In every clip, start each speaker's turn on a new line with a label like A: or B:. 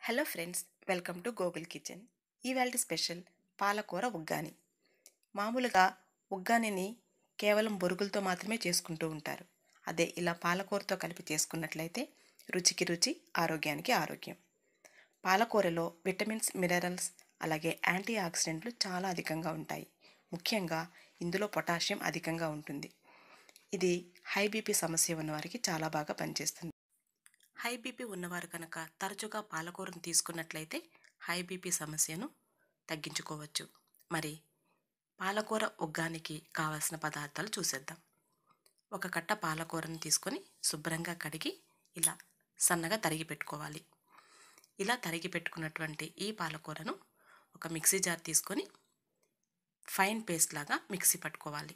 A: hello friends welcome to Gogul kitchen ఇవాళ special పాలకూర ఉగ్గాని మామూలుగా ఉగ్గానిని కేవలం బొరుగులతో మాత్రమే చేసుకుంటూ ఉంటారు అదే ఇలా పాలకూరతో కలిపి చేసుకున్నట్లయితే రుచికి రుచి ఆరోగ్యానికి ఆరోగ్యం పాలకూరలో విటమిన్స్ మినరల్స్ అలాగే యాంటీ ఆక్సిడెంట్లు చాలా అధికంగా ఉంటాయి ముఖ్యంగా ఇందులో పొటాషియం అధికంగా ఉంటుంది ఇది హై బీపీ సమస్య ఉన్నవారికి చాలా బాగా పనిచేస్తుంది హై బీపీ ఉన్నవారు కనుక తరచుగా పాలకూరను తీసుకున్నట్లయితే హై బీపీ సమస్యను తగ్గించుకోవచ్చు మరి పాలకూర ఉగ్గానికి కావలసిన పదార్థాలు చూసేద్దాం ఒక కట్ట పాలకూరను తీసుకొని శుభ్రంగా కడిగి ఇలా సన్నగా తరిగి పెట్టుకోవాలి ఇలా తరిగి పెట్టుకున్నటువంటి ఈ పాలకూరను ఒక మిక్సీ జార్ తీసుకొని ఫైన్ పేస్ట్ లాగా మిక్సీ పట్టుకోవాలి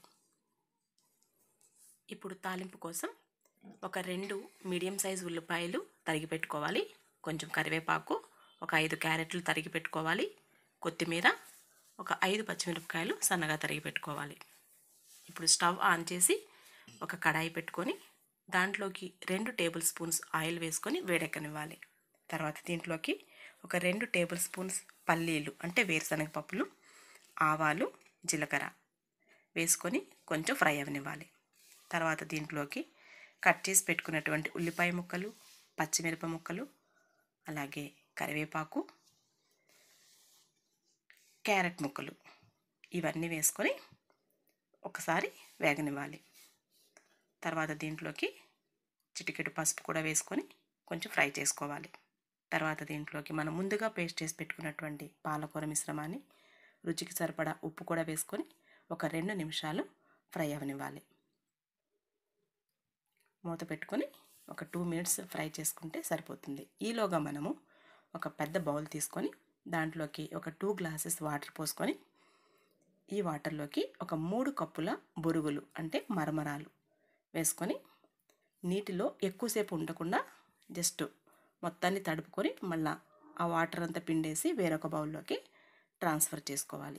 A: ఇప్పుడు తాలింపు కోసం ఒక రెండు మీడియం సైజు ఉల్లిపాయలు తరిగి పెట్టుకోవాలి కొంచెం కరివేపాకు ఒక ఐదు క్యారెట్లు తరిగి పెట్టుకోవాలి కొత్తిమీర ఒక ఐదు పచ్చిమిరపకాయలు సన్నగా తరిగి పెట్టుకోవాలి ఇప్పుడు స్టవ్ ఆన్ చేసి ఒక కడాయి పెట్టుకొని దాంట్లోకి రెండు టేబుల్ స్పూన్స్ ఆయిల్ వేసుకొని వేడెక్కనివ్వాలి తర్వాత దీంట్లోకి ఒక రెండు టేబుల్ స్పూన్స్ పల్లీలు అంటే వేరుశనగ పప్పులు ఆవాలు జీలకర్ర వేసుకొని కొంచెం ఫ్రై అవనివ్వాలి తర్వాత దీంట్లోకి కట్ చేసి పెట్టుకున్నటువంటి ఉల్లిపాయ ముక్కలు పచ్చిమిరప ముక్కలు అలాగే కరివేపాకు క్యారెట్ ముక్కలు ఇవన్నీ వేసుకొని ఒకసారి వేగనివ్వాలి తర్వాత దీంట్లోకి చిటికెడు పసుపు కూడా వేసుకొని కొంచెం ఫ్రై చేసుకోవాలి తర్వాత దీంట్లోకి మనం ముందుగా పేస్ట్ చేసి పెట్టుకున్నటువంటి పాలకూర మిశ్రమాన్ని రుచికి సరిపడా ఉప్పు కూడా వేసుకొని ఒక రెండు నిమిషాలు ఫ్రై అవనివ్వాలి మూత పెట్టుకొని ఒక టూ మినిట్స్ ఫ్రై చేసుకుంటే సరిపోతుంది ఈలోగా మనము ఒక పెద్ద బౌల్ తీసుకొని దాంట్లోకి ఒక టూ గ్లాసెస్ వాటర్ పోసుకొని ఈ వాటర్లోకి ఒక మూడు కప్పుల బొరుగులు అంటే మరమరాలు వేసుకొని నీటిలో ఎక్కువసేపు ఉండకుండా జస్ట్ మొత్తాన్ని తడుపుకొని మళ్ళా ఆ వాటర్ అంతా పిండేసి వేరొక బౌల్లోకి ట్రాన్స్ఫర్ చేసుకోవాలి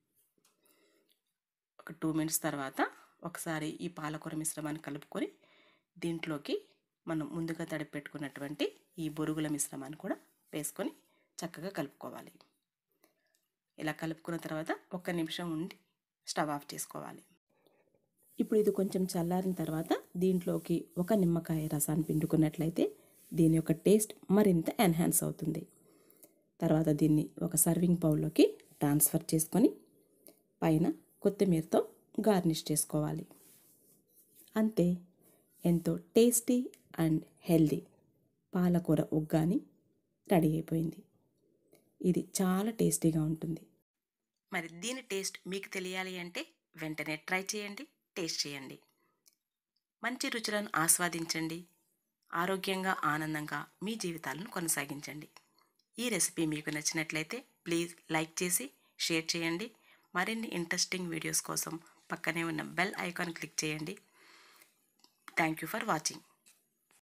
A: ఒక టూ మినిట్స్ తర్వాత ఒకసారి ఈ పాలకూర మిశ్రమాన్ని కలుపుకొని దీంట్లోకి మనం ముందుగా తడిపి పెట్టుకున్నటువంటి ఈ బొరుగుల మిశ్రమాన్ని కూడా వేసుకొని చక్కగా కలుపుకోవాలి ఇలా కలుపుకున్న తర్వాత ఒక్క నిమిషం ఉండి స్టవ్ ఆఫ్ చేసుకోవాలి ఇప్పుడు ఇది కొంచెం చల్లారిన తర్వాత దీంట్లోకి ఒక నిమ్మకాయ రసాన్ని పిండుకున్నట్లయితే దీని యొక్క టేస్ట్ మరింత ఎన్హాన్స్ అవుతుంది తర్వాత దీన్ని ఒక సర్వింగ్ బౌల్లోకి ట్రాన్స్ఫర్ చేసుకొని పైన కొత్తిమీరతో గార్నిష్ చేసుకోవాలి అంతే ఎంతో టేస్టీ అండ్ హెల్దీ పాలకూర ఉగ్గాని రెడీ అయిపోయింది ఇది చాలా టేస్టీగా ఉంటుంది మరి దీని టేస్ట్ మీకు తెలియాలి అంటే వెంటనే ట్రై చేయండి టేస్ట్ చేయండి మంచి రుచులను ఆస్వాదించండి ఆరోగ్యంగా ఆనందంగా మీ జీవితాలను కొనసాగించండి ఈ రెసిపీ మీకు నచ్చినట్లయితే ప్లీజ్ లైక్ చేసి షేర్ చేయండి మరిన్ని ఇంట్రెస్టింగ్ వీడియోస్ కోసం పక్కనే ఉన్న బెల్ ఐకాన్ క్లిక్ చేయండి థ్యాంక్ యూ ఫర్ వాచింగ్